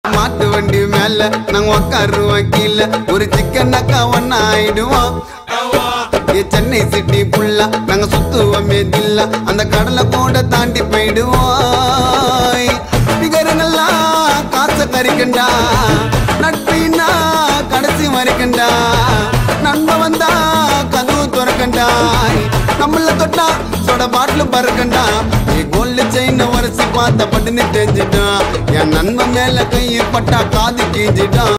மாட்டு வண்டி மேல நாங்க உக்காருவோம் கீழே ஒரு சிக்கனக்கா ஒன்னா ஆயிடுவோம் ஏ சென்னை சிட்டி புல்லா நாங்க சுத்துவோமே தில்லா அந்த கடலை கூட தாண்டி போயிடுவோம் பிகரங்கெல்லாம் காசை கறிக்கண்டா நட்பின்னா கடைசி வரைக்கண்டா நண்ப வந்தா கதவு துறக்கண்டா நம்மள தொட்டா சொட பாட்டில் பறக்கண்டா நீ கோல்டு செயின் வரிசை பார்த்த பட்டுன்னு தெரிஞ்சிட்டான் என் நண்பன் மேல கையை பட்டா காது கீஞ்சிட்டான்